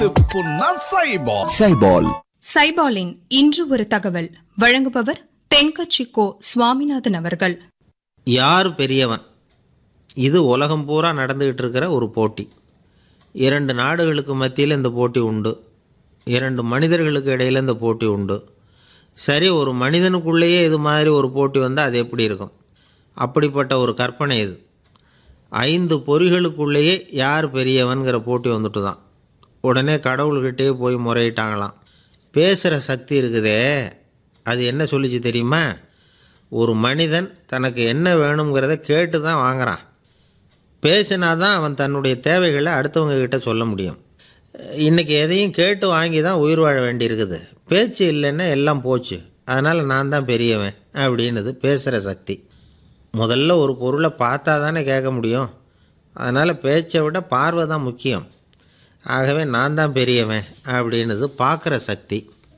புண்ணா சைபால் சைபால் சைபாலின் இன்று ஒரு தகவல் வழங்குபவர் தென்கட்சி கோ சுவாமிநாதன் அவர்கள் யார் பெரியவன் இது உலகம் பூரா நடந்துகிட்டு இருக்கிற ஒரு போட்டி இரண்டு நாடுகளுக்கு மத்தியில் இந்த போட்டி உண்டு இரண்டு மனிதர்களுக்கு இடையில் இந்த போட்டி உண்டு சரி ஒரு மனிதனுக்குள்ளேயே இது மாதிரி ஒரு போட்டி வந்தால் அது எப்படி இருக்கும் அப்படிப்பட்ட ஒரு கற்பனை இது ஐந்து பொறிகளுக்குள்ளேயே யார் பெரியவன்கிற போட்டி வந்துட்டு தான் உடனே கடவுள்கிட்டே போய் முறையிட்டாங்களாம் பேசுகிற சக்தி இருக்குதே அது என்ன சொல்லிச்சு தெரியுமா ஒரு மனிதன் தனக்கு என்ன வேணுங்கிறத கேட்டு தான் வாங்குறான் பேசினா தான் அவன் தன்னுடைய தேவைகளை அடுத்தவங்க கிட்ட சொல்ல முடியும் இன்றைக்கி எதையும் கேட்டு வாங்கி தான் உயிர் வாழ வேண்டியிருக்குது பேச்சு இல்லைன்னா எல்லாம் போச்சு அதனால் நான் தான் பெரியவன் அப்படின்னுது பேசுகிற சக்தி முதல்ல ஒரு பொருளை பார்த்தா தானே கேட்க முடியும் அதனால் பேச்சை விட பார்வை தான் முக்கியம் ஆகவே நான் தான் பெரியவன் அப்படின்னுது பார்க்குற சக்தி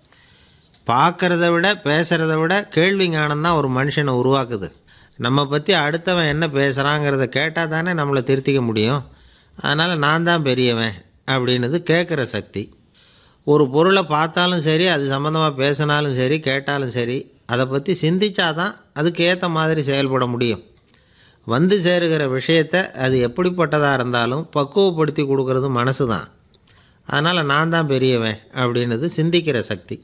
பார்க்குறத விட பேசுகிறத விட கேள்வி ஞானம் தான் ஒரு மனுஷனை உருவாக்குது நம்ம பற்றி அடுத்தவன் என்ன பேசுகிறாங்கிறத கேட்டால் தானே நம்மளை திருத்திக்க முடியும் அதனால் நான் தான் பெரியவன் அப்படின்னுது கேட்குற சக்தி ஒரு பொருளை பார்த்தாலும் சரி அது சம்மந்தமாக பேசினாலும் சரி கேட்டாலும் சரி அதை பற்றி சிந்திச்சாதான் அதுக்கு ஏற்ற மாதிரி செயல்பட முடியும் வந்து சேருகிற விஷயத்தை அது எப்படிப்பட்டதாக இருந்தாலும் பக்குவப்படுத்தி கொடுக்கறது மனசு தான் அதனால் நான் தான் பெரியவன் அப்படின்னுது சிந்திக்கிற சக்தி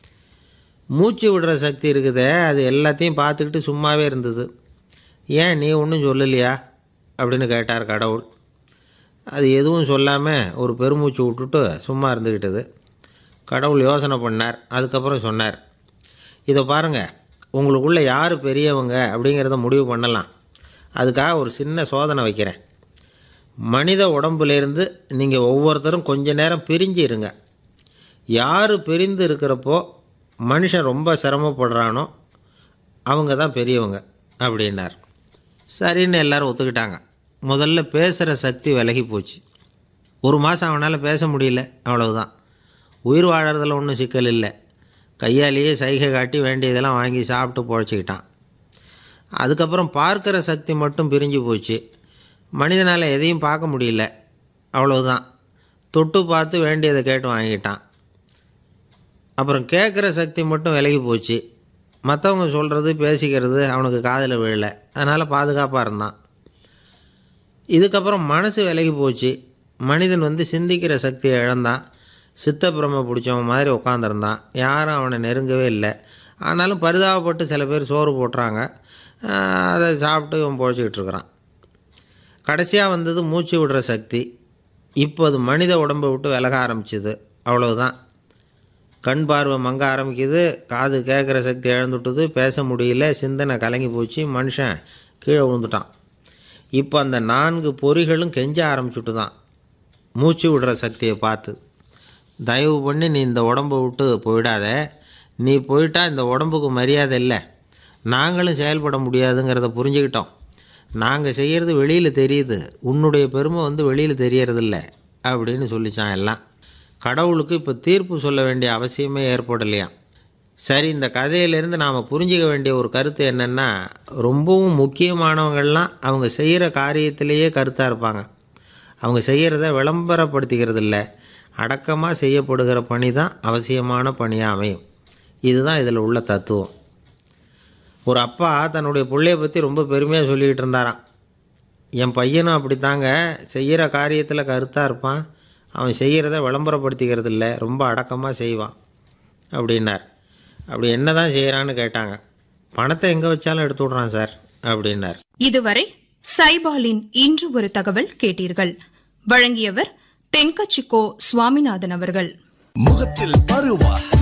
மூச்சு விடுற சக்தி இருக்குதே அது எல்லாத்தையும் பார்த்துக்கிட்டு சும்மாவே இருந்தது ஏன் நீ ஒன்றும் சொல்லலையா அப்படின்னு கேட்டார் கடவுள் அது எதுவும் சொல்லாமல் ஒரு பெருமூச்சு விட்டுட்டு சும்மா இருந்துக்கிட்டது கடவுள் யோசனை பண்ணார் அதுக்கப்புறம் சொன்னார் இதை பாருங்கள் உங்களுக்குள்ளே யார் பெரியவங்க அப்படிங்கிறத முடிவு பண்ணலாம் அதுக்காக ஒரு சின்ன சோதனை வைக்கிறேன் மனித உடம்புலேருந்து நீங்கள் ஒவ்வொருத்தரும் கொஞ்ச நேரம் பிரிஞ்சு இருங்க யார் பிரிந்து இருக்கிறப்போ மனுஷன் ரொம்ப சிரமப்படுறானோ அவங்க தான் பெரியவங்க அப்படின்னார் சரின்னு எல்லாரும் ஒத்துக்கிட்டாங்க முதல்ல பேசுகிற சக்தி விலகி போச்சு ஒரு மாதம் அவனால் பேச முடியல அவ்வளவுதான் உயிர் வாழறதுல ஒன்றும் சிக்கல் இல்லை கையாலேயே சைகை காட்டி வேண்டியதெல்லாம் வாங்கி சாப்பிட்டு பொழைச்சிக்கிட்டான் அதுக்கப்புறம் பார்க்குற சக்தி மட்டும் பிரிஞ்சு போச்சு மனிதனால் எதையும் பார்க்க முடியல அவ்வளவுதான் தொட்டு பார்த்து வேண்டியதை கேட்டு வாங்கிட்டான் அப்புறம் கேட்குற சக்தி மட்டும் விலகி போச்சு மற்றவங்க சொல்கிறது பேசிக்கிறது அவனுக்கு காதில் விழலை அதனால் பாதுகாப்பாக இருந்தான் இதுக்கப்புறம் மனசு விலகி போச்சு மனிதன் வந்து சிந்திக்கிற சக்தியை இழந்தான் சித்தப்பிரம பிடிச்சவன் மாதிரி உட்காந்துருந்தான் யாரும் அவனை நெருங்கவே இல்லை ஆனாலும் பரிதாபப்பட்டு சில பேர் சோறு போட்டுறாங்க ஆஹ் அதை சாப்பிட்டு இவன் பொழைச்சிக்கிட்டு இருக்கிறான் கடைசியாக வந்தது மூச்சு விடுற சக்தி இப்போ அது மனித உடம்பை விட்டு விலக ஆரம்பிச்சுது அவ்வளவுதான் கண் பார்வை மங்க ஆரம்பிக்குது காது கேட்குற சக்தி இழந்துட்டுது பேச முடியல சிந்தனை கலங்கி போச்சு மனுஷன் கீழே விழுந்துட்டான் இப்போ அந்த நான்கு பொறிகளும் கெஞ்ச ஆரம்பிச்சுட்டு தான் மூச்சு விடுற சக்தியை பார்த்து தயவு பண்ணி நீ இந்த உடம்பை விட்டு போயிடாத நீ போயிட்டா இந்த உடம்புக்கு மரியாதை இல்லை நாங்களும் செயல்பட முடியாதுங்கிறத புரிஞ்சுக்கிட்டோம் நாங்கள் செய்கிறது வெளியில் தெரியுது உன்னுடைய பெருமை வந்து வெளியில் தெரியறதில்ல அப்படின்னு சொல்லிச்சான் எல்லாம் கடவுளுக்கு இப்போ தீர்ப்பு சொல்ல வேண்டிய அவசியமே ஏற்படலையாம் சரி இந்த கதையிலேருந்து நாம் புரிஞ்சிக்க வேண்டிய ஒரு கருத்து என்னென்னா ரொம்பவும் முக்கியமானவங்கள்லாம் அவங்க செய்கிற காரியத்திலேயே கருத்தாக இருப்பாங்க அவங்க செய்கிறத விளம்பரப்படுத்திக்கிறது இல்லை அடக்கமாக செய்யப்படுகிற பணி தான் அவசியமான பணியாக அமையும் இதுதான் இதில் உள்ள தத்துவம் ஒரு அப்பா தன்னுடைய பிள்ளைய பற்றி ரொம்ப பெருமையாக சொல்லிக்கிட்டு இருந்தாராம் என் பையனும் அப்படித்தாங்க செய்கிற காரியத்தில் கருத்தாக இருப்பான் அவன் செய்கிறத விளம்பரப்படுத்திக்கிறது இல்லை ரொம்ப அடக்கமாக செய்வான் அப்படின்னார் அப்படி என்ன தான் செய்கிறான்னு கேட்டாங்க பணத்தை எங்கே வச்சாலும் எடுத்து விட்றான் சார் அப்படின்னார் இதுவரை சைபாலின் இன்று ஒரு தகவல் கேட்டீர்கள் வழங்கியவர் தென்கட்சி கோ சுவாமிநாதன் அவர்கள் முகத்தில் பருவா